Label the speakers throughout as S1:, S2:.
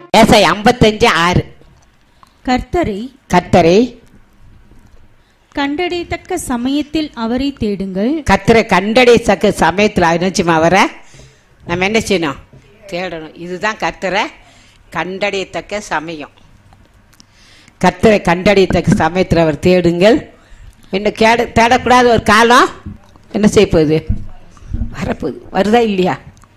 S1: ஏசாய் ஐம்பத்தஞ்சு ஆறு
S2: கர்த்தரை
S1: கத்தரை
S2: கண்டடையத்தக்க சமயத்தில் அவரை தேடுங்கள்
S1: கத்தரை கண்டடைசக்க சமயத்தில் நினச்சுமா அவரை நம்ம என்ன செய்யணும் தேடணும் இதுதான் கத்தரை கண்டடையத்தக்க சமயம் கத்தரை கண்டடையத்தக்க சமயத்தில் அவர் தேடுங்கள் என்ன கேட தேடக்கூடாத ஒரு காலம் என்ன செய்ய போகுது வரப்போகுது வருதா இல்லையா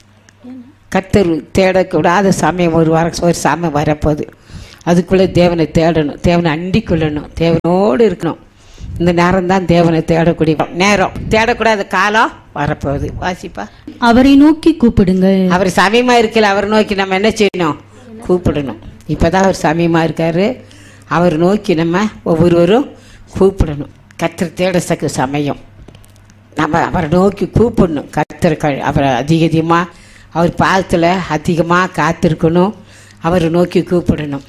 S1: கத்தர் தேடக்கூடாத சமயம் ஒரு வர ஒரு சமயம் வரப்போகுது அதுக்குள்ளே தேவனை தேடணும் தேவனை அண்டிக் கொள்ளணும் தேவனோடு இருக்கணும் இந்த நேரம் தான் தேவனை தேடக்கூடிய நேரம் தேடக்கூடாத காலம் வரப்போகுது வாசிப்பா
S2: அவரை நோக்கி கூப்பிடுங்கள்
S1: அவர் சமயமா இருக்கல அவரை நோக்கி நம்ம என்ன செய்யணும் கூப்பிடணும் இப்பதான் அவர் சமயமா இருக்காரு அவர் நோக்கி நம்ம ஒவ்வொருவரும் கூப்பிடணும் கத்தர் தேடத்தக்க சமயம் நம்ம அவரை நோக்கி கூப்பிடணும் கத்தர் க- அவரை அதிக அதிகமாக அவர் பாதத்தில் அதிகமாக காத்திருக்கணும் அவரை நோக்கி கூப்பிடணும்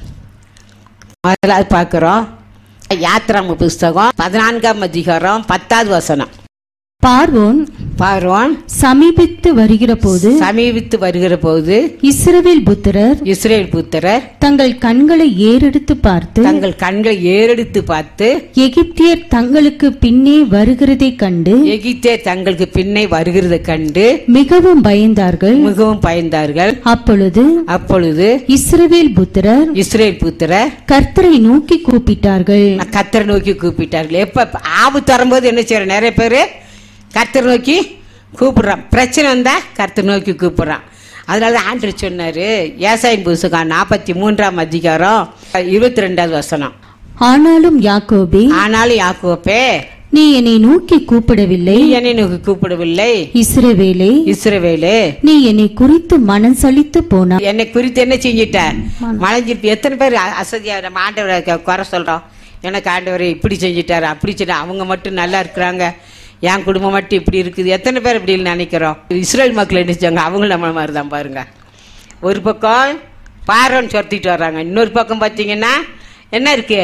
S1: முதலாவது பார்க்குறோம் யாத்திராம புஸ்தகம் பதினான்காம் அதிகாரம் பத்தாவது வசனம்
S2: பார்வோன்
S1: பார்வோன்
S2: சமீபித்து வருகிற போது
S1: சமீபித்து வருகிற போது
S2: இஸ்ரவேல் புத்திரர்
S1: இஸ்ரேல் புத்திரர்
S2: தங்கள் கண்களை ஏறெடுத்து பார்த்து
S1: தங்கள் கண்களை ஏறெடுத்து பார்த்து
S2: எகிப்தியர் தங்களுக்கு பின்னே வருகிறதைக் கண்டு
S1: எகிப்தே தங்களுக்கு பின்னே வருகிறதை கண்டு
S2: மிகவும் பயந்தார்கள்
S1: மிகவும் பயந்தார்கள்
S2: அப்பொழுது
S1: அப்பொழுது
S2: இஸ்ரவேல் புத்திரர்
S1: இஸ்ரேல் புத்திரர்
S2: கர்த்தரை நோக்கி கூப்பிட்டார்கள்
S1: கத்தரை நோக்கி கூப்பிட்டார்கள் எப்ப ஆபத்து வரும்போது என்ன செய்யற நிறைய பேர் கர்த்தர் நோக்கி கூப்பிடுறான் பிரச்சனை வந்தா கர்த்தர் நோக்கி கூப்பிடுறான் அதனால தான் ஆண்டர் சொன்னாரு ஏசாயின் புஸ்தகம் நாற்பத்தி மூன்றாம் அதிகாரம் இருபத்தி ரெண்டாவது வசனம்
S2: ஆனாலும் யாக்கோபே
S1: ஆனாலும் யாக்கோப்பே
S2: நீ என்னை நோக்கி கூப்பிடவில்லை
S1: நீ என்னை நோக்கி கூப்பிடவில்லை
S2: இஸ்ரவேலே
S1: இஸ்ரவேலே
S2: நீ என்னை குறித்து மனம் சலித்து போனாய்
S1: என்னை குறித்து என்ன செஞ்சிட்ட மலைஞ்சிருப்பு எத்தனை பேர் அ- அசதியா நம்ம ஆண்டவரை க- குறை சொல்றோம் எனக்கு ஆண்டவரை இப்படி செஞ்சிட்டாரு அப்படி செஞ்சு அவங்க மட்டும் நல்லா இருக்கிறாங்க என் குடும்பம் மட்டும் இப்படி இருக்குது எத்தனை பேர் இப்படி நினைக்கிறோம் இஸ்ரேல் மக்கள் என்ன செஞ்சாங்க அவங்களும் நம்மள மாதிரி தான் பாருங்க ஒரு பக்கம் பாரோன்னு சொத்திட்டு வர்றாங்க இன்னொரு பக்கம் பார்த்தீங்கன்னா என்ன இருக்கு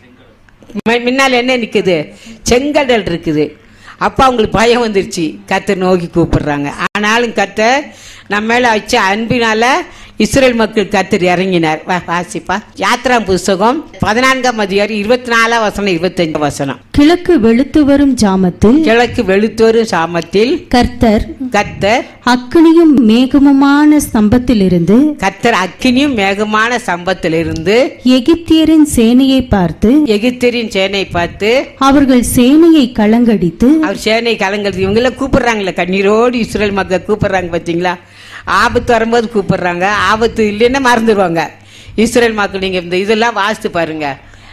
S1: மி- முன்னால என்ன நிக்குது செங்கடல் இருக்குது அப்ப அவங்களுக்கு பயம் வந்துருச்சு கத்தர் நோக்கி கூப்பிடுறாங்க ஆனாலும் கத்தர் நம்ம மேல வச்ச அன்பினால இஸ்ரேல் மக்கள் கத்தர் இறங்கினார் வா, வாசிப்பா யாத்ரா புஸ்தகம் பதினான்காம் அதிகாரம் இருபத்தி நாலாம் வசனம் இருபத்தஞ்சு வசனம்
S2: கிழக்கு வெளுத்து வரும் ஜாமத்தில்
S1: கிழக்கு வெளுத்தோரும் சாமத்தில்
S2: கர்த்தர்
S1: கத்தர்
S2: அக்கினியும் மேகமுமான ஸ்தம்பத்திலிருந்து
S1: கத்தர் அக்கினியும் மேகமான சம்பத்திலிருந்து
S2: எகிப்தியரின் சேனையை பார்த்து
S1: எகிப்தியரின் சேனை பார்த்து
S2: அவர்கள் சேனையை கலங்கடித்து
S1: அவர் சேனை கலங்கிறது இவங்கெல்லாம் கூப்பிடுறாங்களே கண்ணீரோடு இஸ்ரேல் மக்கள் கூப்பிடுறாங்க பார்த்தீங்களா ஆபத்து வரும்போது கூப்பிடுறாங்க ஆபத்து இல்லைன்னா மறந்துடுவாங்க இஸ்ரேல் மக்கள் நீங்கள் இந்த இதெல்லாம் வாசித்து பாருங்க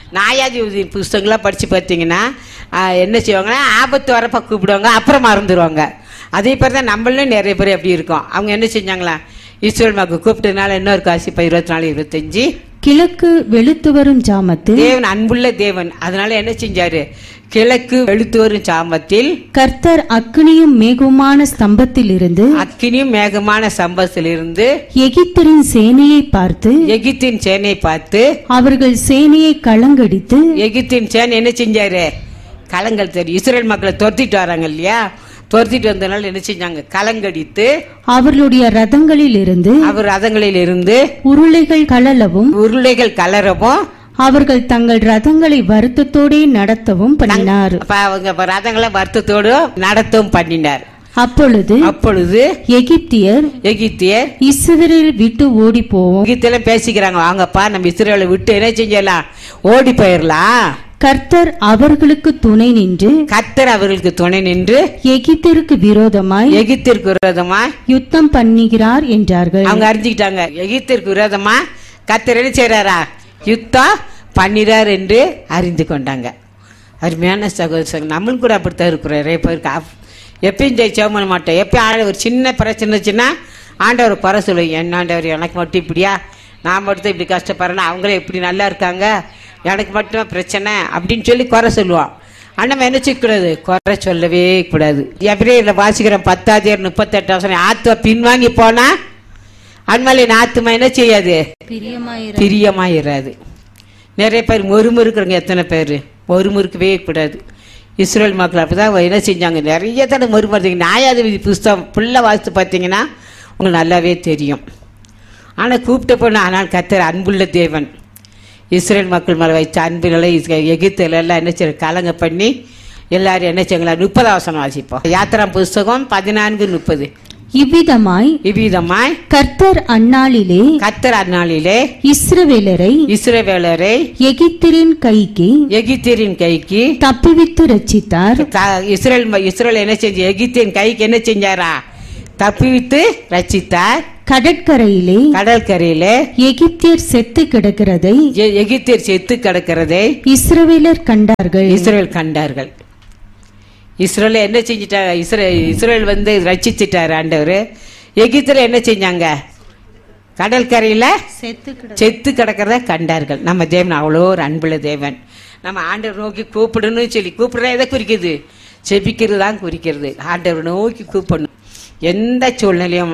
S1: நாயாதி புஸ்தகங்களாம் படித்து பார்த்தீங்கன்னா ஆஹ், என்ன செய்வாங்கன்னா ஆபத்து வரப்ப கூப்பிடுவாங்க அப்புறம் மறந்துடுவாங்க அதே மாதிரி தான் நம்மளும் நிறைய பேர் அப்படி இருக்கோம் அவங்க என்ன செஞ்சாங்களா இஸ்ரேல் மக்கள் கூப்பிட்டதுனால இன்னொரு காசு இப்போ இருபத்தி நாலு இருபத்தஞ்சி
S2: கிழக்கு வெளுத்து வரும் ஜாமத்தில்
S1: தேவன் அன்புள்ள தேவன் அதனால என்ன செஞ்சாரு கிழக்கு வெளுத்து வரும் சாமத்தில்
S2: கர்த்தர் அக்கினியும் மேகமுமான ஸ்தம்பத்திலிருந்து
S1: அக்கினியும் மேகமான சம்பத்திலிருந்து
S2: எகிப்தரின் சேனையை பார்த்து
S1: எகிப்தின் சேனை பார்த்து
S2: அவர்கள் சேனையை கலங்கடித்து
S1: எகிப்தின் சேனை என்ன செஞ்சாரு கலங்கள் தெரியும் இஸ்ரேல் மக்களை துரத்திட்டு வராங்க இல்லையா துரத்திட்டு வந்தனால என்ன செஞ்சாங்க கலங்கடித்து
S2: அவர்களுடைய ரதங்களில் இருந்து
S1: அவர் ரதங்களில் இருந்து
S2: உருளைகள் கழலவும்
S1: உருளைகள் கலரவும்
S2: அவர்கள் தங்கள் ரதங்களை வருத்தத்தோடே நடத்தவும் பண்ணினார்
S1: அப்ப அவங்க அப்ப ரதங்களை வருத்தத்தோடு நடத்தவும் பண்ணினார்
S2: அப்பொழுது
S1: அப்பொழுது
S2: எகிப்தியர்
S1: எகிப்தியர்
S2: இஸ்ரவேல் விட்டு ஓடி போவோம்
S1: எகிப்தியெல்லாம் பேசிக்கிறாங்க வாங்கப்பா நம்ம இஸ்ரேலை விட்டு என்ன செஞ்சிடலாம் ஓடி போயிடலாம்
S2: கர்த்தர் அவர்களுக்கு துணை நின்று
S1: கத்தர் அவர்களுக்கு துணை நின்று
S2: எகிப்திற்கு விரோதமாய்
S1: எகிப்திற்கு விரோதமா
S2: யுத்தம் பண்ணுகிறார் என்றார்கள்
S1: அவங்க அறிஞ்சுக்கிட்டாங்க எகிப்திற்கு விரோதமா கத்தர் என்ன செய்றாரா யுத்தம் பண்ணிறார் என்று அறிந்து கொண்டாங்க அருமையான சகோதர சகோதரி நம்மளும் கூட அப்படித்தான் இருக்கிறோம் நிறைய பேருக்கு ஆப்- எப்பயும் ஜெயிச்சோம் பண்ண மாட்டோம் எப்பயும் ஆட ஒரு சின்ன பிரச்சனை இருந்துச்சுன்னா ஆண்டவர் குறை சொல்லுவோம் என்ன ஆண்டவர் எனக்கு மட்டும் இப்படியா நான் மட்டும் இப்படி கஷ்டப்படுறேன்னா அவங்களே இப்படி நல்லா இருக்காங்க எனக்கு மட்டும் பிரச்சனை அப்படின்னு சொல்லி குறை சொல்லுவான் ஆனால் நம்ம என்ன செய்யக்கூடாது குறை சொல்லவே கூடாது எப்படியே வாசிக்கிறோம் பத்தாதியார் முப்பத்தெட்டு வருஷம் ஆத்துவ பின்வாங்கி போனா அன்மலின் ஆத்துமா என்ன செய்யாது பிரியமாயிராது நிறைய பேர் மொறுமுறுக்குறவங்க எத்தனை பேர் மொறுமுறுக்கவே கூடாது இஸ்ரேல் மக்கள் அப்படிதான் என்ன செஞ்சாங்க நிறைய தடவை மறுமருந்தீங்க நியாயாதிபதி புஸ்தகம் ஃபுல்லாக வாசித்து பார்த்தீங்கன்னா உங்களுக்கு நல்லாவே தெரியும் ஆனால் கூப்பிட்ட பொண்ணு ஆனால் கத்தர் அன்புள்ள தேவன் இஸ்ரேல் மக்கள் மேலே வைச்ச அன்பினால எகிப்துல எல்லாம் என்ன செய்ய கலங்க பண்ணி எல்லாரும் என்ன செய்யுங்களா முப்பது அவசரம் வாசிப்போம் யாத்திரா புஸ்தகம் பதினான்கு முப்பது
S2: இவ்விதமாய்
S1: இவ்விதமாய்
S2: கர்த்தர் அந்நாளிலே
S1: கத்தர் அந்நாளிலே
S2: இஸ்ரவேலரை
S1: இஸ்ரவேலரை
S2: எகிப்திரின் கைக்கு
S1: எகிப்தியரின் கைக்கு
S2: தப்புவித்து ரட்சித்தார்
S1: க- இஸ்ரேல் ம- இஸ்ரேல் என்ன செஞ்சு எகிப்தியன் கைக்கு என்ன செஞ்சாரா தப்பிவித்து ரச்சித்தார்
S2: கடற்கரையிலே
S1: கடற்கரையிலே
S2: எகிப்தியர் செத்து கிடக்கிறதை
S1: எ- எகிப்தியர் செத்து கிடக்கிறதை
S2: இஸ்ரவேலர் கண்டார்கள்
S1: இஸ்ரேல் கண்டார்கள் இஸ்ரேல் என்ன செஞ்சிட்டாங்க இஸ்ரேல் இஸ்ரேல் வந்து ரட்சிச்சிட்டார் ஆண்டவர் எகிப்தில் என்ன செஞ்சாங்க கடற்கரையில
S2: செத்து
S1: செத்து கிடக்கிறத கண்டார்கள் நம்ம தேவன் அவ்வளோ ஒரு அன்புள்ள தேவன் நம்ம ஆண்டவர் நோக்கி கூப்பிடணும்னு சொல்லி கூப்பிடுறத எதை குறிக்குது செபிக்கிறது தான் குறிக்கிறது ஆண்டவர் நோக்கி கூப்பிடணும் எந்த சூழ்நிலையும்